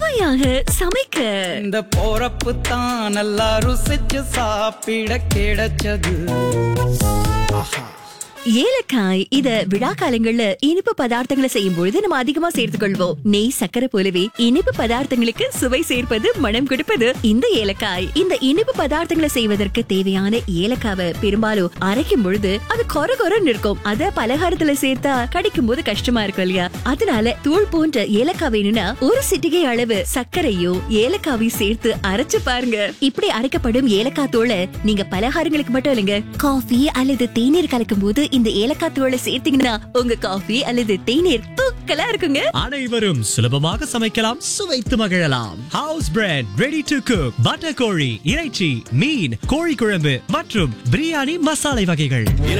சுவையாக சமைக்க இந்த போறப்பு தான் நல்லா ருசிச்சு சாப்பிட கிடைச்சது ஏலக்காய் இத விழா காலங்கள்ல இனிப்பு பதார்த்தங்களை செய்யும் பொழுது நம்ம அதிகமா சேர்த்துக்கொள்வோம் நெய் சக்கரை போலவே இனிப்பு பதார்த்தங்களுக்கு சுவை சேர்ப்பது மனம் கொடுப்பது இந்த ஏலக்காய் இந்த இனிப்பு பதார்த்தங்களை செய்வதற்கு தேவையான ஏலக்காவை பெரும்பாலும் அரைக்கும் பொழுது அது கொர கொரன்னு இருக்கும் அத பலகாரத்துல சேர்த்தா கடிக்கும் போது கஷ்டமா இருக்கும் இல்லையா அதனால தூள் போன்ற ஏலக்காய் வேணும்னா ஒரு சிட்டிகை அளவு சர்க்கரையும் ஏலக்காவையும் சேர்த்து அரைச்சு பாருங்க இப்படி அரைக்கப்படும் ஏலக்காய் தூளை நீங்க பலகாரங்களுக்கு மட்டும் இல்லைங்க காஃபி அல்லது தேநீர் கலக்கும் போது இந்த ஏலக்காய் தூளை சேர்த்தீங்கன்னா உங்க காஃபி அல்லது தேநீர் தூக்கலா இருக்குங்க அனைவரும் சுலபமாக சமைக்கலாம் சுவைத்து மகிழலாம் house bread ready to cook butter கோழி இறைச்சி மீன் கோழி குழம்பு மற்றும் பிரியாணி மசாலை வகைகள்